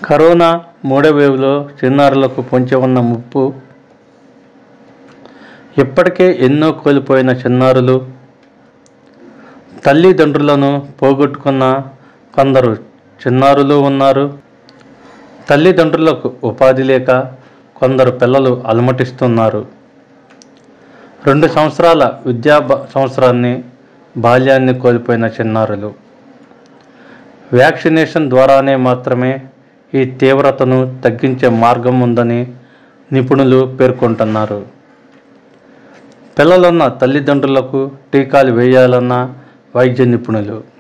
corona మూడో వేవ్లో చిన్నారులకు పొంచి ఉన్న ముప్పు ఇప్పటికే ఎన్నో కోల్పోయిన చిన్నారులు తల్లిదండ్రులను పోగొట్టుకున్న కొందరు చిన్నారులు ఉన్నారు తల్లిదండ్రులకు ఉపాధి లేక కొందరు పిల్లలు అలమటిస్తున్నారు రెండు సంవత్సరాల విద్యా బ- సంవత్సరాన్ని బాల్యాన్ని కోల్పోయిన చిన్నారులు వ్యాక్సినేషన్ ద్వారానే మాత్రమే ఈ తీవ్రతను తగ్గించే మార్గం ఉందని నిపుణులు పేర్కొంటున్నారు పిల్లలున్న తల్లిదండ్రులకు టీకాలు వేయాలన్న వైద్య నిపుణులు